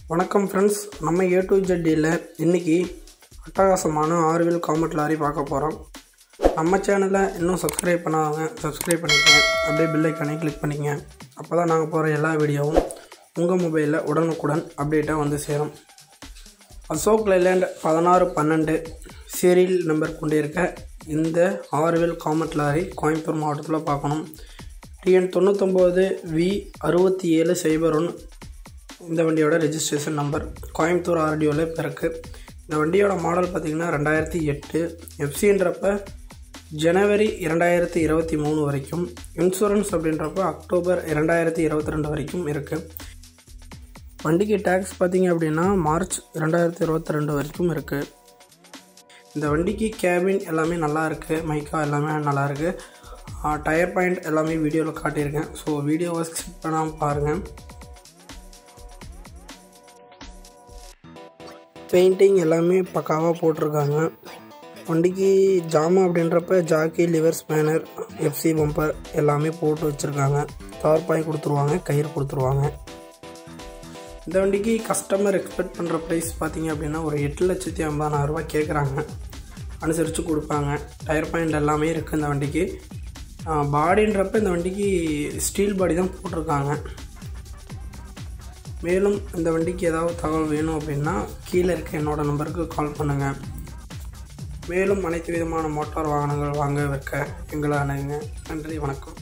வணக்கம் ஃப்ரெண்ட்ஸ் நம்ம A to ஜெட்டியில் இன்றைக்கி அட்டகாசமான ஆர்வில் காமெட் லாரி பார்க்க போகிறோம் நம்ம சேனலை இன்னும் சப்ஸ்கிரைப் பண்ணாதவங்க சப்ஸ்கிரைப் பண்ணிக்கங்க அப்படியே பில் ஐக்கானே கிளிக் பண்ணிக்கங்க அப்போ தான் நாங்கள் போகிற எல்லா வீடியோவும் உங்கள் மொபைலில் உடனுக்குடன் அப்டேட்டாக வந்து சேரும் அசோக் லைலாண்ட் பதினாறு பன்னெண்டு சீரியல் நம்பர் கொண்டிருக்க இந்த ஆர்வில் காமெட் லாரி கோயம்புத்தூர் மாவட்டத்தில் பார்க்கணும் டிஎன் தொண்ணூத்தொம்பது வி அறுபத்தி ஏழு சைபர் ஒன்று இந்த வண்டியோட ரெஜிஸ்ட்ரேஷன் நம்பர் கோயம்புத்தூர் ஆர்டிஓவில் இப்போ இருக்குது இந்த வண்டியோட மாடல் பார்த்திங்கன்னா ரெண்டாயிரத்தி எட்டு எஃப்சின்றப்ப ஜனவரி இரண்டாயிரத்தி இருபத்தி மூணு வரைக்கும் இன்சூரன்ஸ் அப்படின்றப்ப அக்டோபர் இரண்டாயிரத்தி இருபத்தி ரெண்டு வரைக்கும் இருக்குது வண்டிக்கு டேக்ஸ் பார்த்தீங்க அப்படின்னா மார்ச் இரண்டாயிரத்தி இருபத்தி ரெண்டு வரைக்கும் இருக்குது இந்த வண்டிக்கு கேபின் எல்லாமே நல்லா இருக்குது மைக்கா எல்லாமே நல்லா இருக்குது டயர் பாயிண்ட் எல்லாமே வீடியோவில் காட்டியிருக்கேன் ஸோ வீடியோவை ஸ்கிப் பண்ணாமல் பாருங்கள் பெயிண்டிங் எல்லாமே பக்காவாக போட்டிருக்காங்க வண்டிக்கு ஜாமா அப்படின்றப்ப jack lever spanner FC bumper எல்லாமே போட்டு வச்சுருக்காங்க தார்பாய் கொடுத்துருவாங்க கயிறு கொடுத்துருவாங்க இந்த வண்டிக்கு கஸ்டமர் எக்ஸ்பெக்ட் பண்ணுற ப்ரைஸ் பார்த்தீங்க அப்படின்னா ஒரு எட்டு லட்சத்தி ஐம்பதாயிரரூபா கேட்குறாங்க அனுசரித்து கொடுப்பாங்க டயர் பாயிண்ட் எல்லாமே இருக்குது இந்த வண்டிக்கு பாடின்றப்ப இந்த வண்டிக்கு ஸ்டீல் பாடி தான் போட்டிருக்காங்க மேலும் இந்த வண்டிக்கு ஏதாவது தகவல் வேணும் அப்படின்னா கீழே இருக்க என்னோடய நம்பருக்கு கால் பண்ணுங்கள் மேலும் அனைத்து விதமான மோட்டார் வாகனங்கள் வாங்க விற்க எங்களை அணுகுங்க நன்றி வணக்கம்